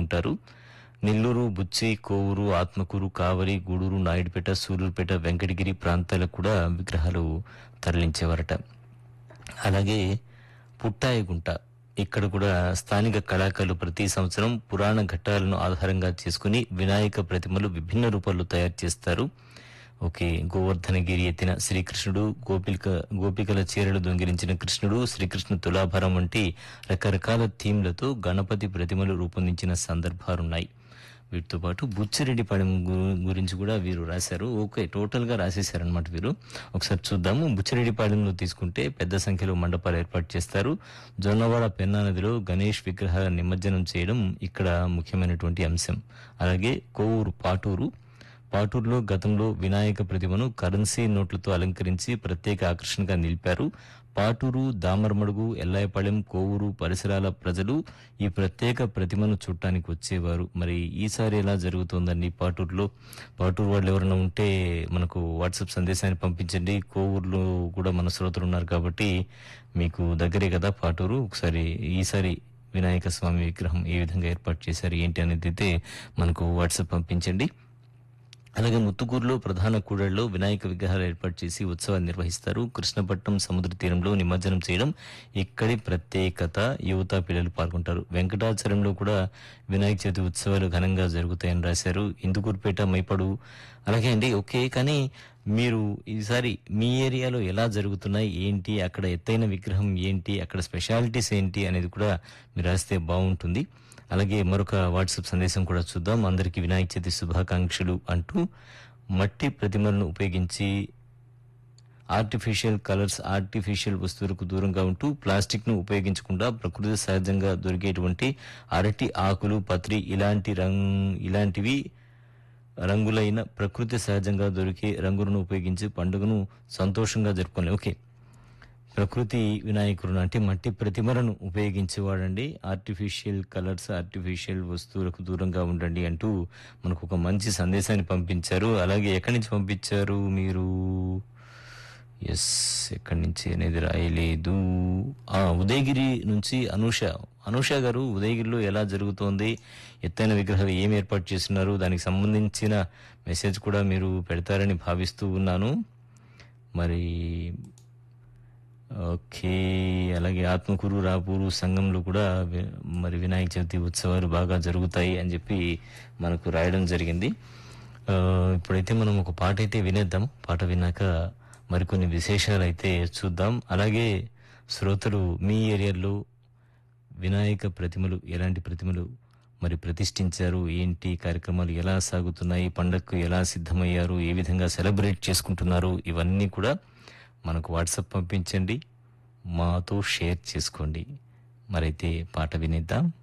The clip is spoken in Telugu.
ఉంటారు నెల్లూరు బుచ్చి కోవూరు ఆత్మకూరు కావలి గూడూరు నాయుడుపేట సూలూరుపేట వెంకటగిరి ప్రాంతాలకు కూడా విగ్రహాలు తరలించేవారట అలాగే పుట్టాయగుంట ఇక్కడ కూడా స్థానిక కళాకారులు ప్రతి సంవత్సరం పురాణ ఘట్టాలను ఆధారంగా చేసుకుని వినాయక ప్రతిమలు విభిన్న రూపాల్లో తయారు చేస్తారు ఓకే గోవర్ధనగిరి ఎత్తిన శ్రీకృష్ణుడు గోపిక గోపికల చీరలు దొంగిలించిన కృష్ణుడు శ్రీకృష్ణ తులాభారం వంటి రకరకాల థీమ్లతో గణపతి ప్రతిమలు రూపొందించిన సందర్భాలున్నాయి వీటితో పాటు బుచ్చిరెడ్డిపాళెం గు- గురించి కూడా వీరు రాశారు ఓకే టోటల్ గా రాసేశారనమాట వీరు ఒకసారి చూద్దాము బుచ్చిరెడ్డిపాళెంలో తీసుకుంటే పెద్ద సంఖ్యలో మండపాలు ఏర్పాటు చేస్తారు జొన్నవాడ పెన్నా నదిలో గణేష్ విగ్రహాల నిమజ్జనం చేయడం ఇక్కడ ముఖ్యమైనటువంటి అంశం అలాగే కోవూరు పాటూరు పాటూరులో గతంలో వినాయక ప్రతిమను కరెన్సీ నోట్లతో అలంకరించి ప్రత్యేక ఆకర్షణగా నిలిపారు పాటూరు దామరమడుగు ఎల్లాయపాలెం కోవూరు పరిసరాల ప్రజలు ఈ ప్రత్యేక ప్రతిమను చూడటానికి వచ్చేవారు మరి ఈసారి ఎలా జరుగుతోందండి పాటూరులో పాటూరు వాళ్ళు ఎవరైనా ఉంటే మనకు వాట్సాప్ సందేశాన్ని పంపించండి కోవూరులో కూడా మన శ్రోతలు ఉన్నారు కాబట్టి మీకు దగ్గరే కదా పాటూరు ఒకసారి ఈసారి వినాయక స్వామి విగ్రహం ఏ విధంగా ఏర్పాటు చేశారు ఏంటి అనేది అయితే మనకు వాట్సాప్ పంపించండి అలాగే ముత్తుకూరులో ప్రధాన కూడళ్లో వినాయక విగ్రహాలు ఏర్పాటు చేసి ఉత్సవాలు నిర్వహిస్తారు కృష్ణపట్నం సముద్ర తీరంలో నిమజ్జనం చేయడం ఇక్కడి ప్రత్యేకత యువత పిల్లలు పాల్గొంటారు వెంకటాచలంలో కూడా వినాయక చవితి ఉత్సవాలు ఘనంగా జరుగుతాయని రాశారు ఇందుకూరుపేట మైపడు అలాగే అండి ఓకే కానీ మీరు ఈసారి మీ ఏరియాలో ఎలా జరుగుతున్నాయి ఏంటి అక్కడ ఎత్తైన విగ్రహం ఏంటి అక్కడ స్పెషాలిటీస్ ఏంటి అనేది కూడా మీరు రాస్తే బాగుంటుంది అలాగే మరొక వాట్సాప్ సందేశం కూడా చూద్దాం అందరికీ వినాయక చవితి శుభాకాంక్షలు అంటూ మట్టి ప్రతిమలను ఉపయోగించి ఆర్టిఫిషియల్ కలర్స్ ఆర్టిఫిషియల్ వస్తువులకు దూరంగా ఉంటూ ప్లాస్టిక్ ను ఉపయోగించకుండా ప్రకృతి సహజంగా దొరికేటువంటి అరటి ఆకులు పత్రి ఇలాంటి రంగ్ ఇలాంటివి రంగులైన ప్రకృతి సహజంగా దొరికే రంగులను ఉపయోగించి పండుగను సంతోషంగా జరుపుకోవాలి ఓకే ప్రకృతి వినాయకుడు అంటే మట్టి ప్రతిమలను ఉపయోగించేవాడండి ఆర్టిఫిషియల్ కలర్స్ ఆర్టిఫిషియల్ వస్తువులకు దూరంగా ఉండండి అంటూ మనకు ఒక మంచి సందేశాన్ని పంపించారు అలాగే ఎక్కడి నుంచి పంపించారు మీరు ఎస్ ఎక్కడి నుంచి అనేది రాయలేదు ఆ ఉదయగిరి నుంచి అనూష అనూష గారు ఉదయగిరిలో ఎలా జరుగుతోంది ఎత్తైన విగ్రహాలు ఏం ఏర్పాటు చేస్తున్నారు దానికి సంబంధించిన మెసేజ్ కూడా మీరు పెడతారని భావిస్తూ ఉన్నాను మరి ఓకే అలాగే ఆత్మకూరు రాపూరు సంఘంలో కూడా వి- మరి వినాయక చవితి ఉత్సవాలు బాగా జరుగుతాయి అని చెప్పి మనకు రాయడం జరిగింది ఆ, ఇప్పుడైతే మనం ఒక పాట అయితే వినేద్దాం పాట విన్నాక మరికొన్ని విశేషాలు అయితే చూద్దాం అలాగే శ్రోతలు మీ ఏరియాలో వినాయక ప్రతిమలు ఎలాంటి ప్రతిమలు మరి ప్రతిష్ఠించారు ఏంటి కార్యక్రమాలు ఎలా సాగుతున్నాయి పండగకు ఎలా సిద్ధమయ్యారు ఏ విధంగా సెలబ్రేట్ చేసుకుంటున్నారు ఇవన్నీ కూడా మనకు వాట్సాప్ పంపించండి మాతో షేర్ చేసుకోండి మరైతే పాట వినేద్దాం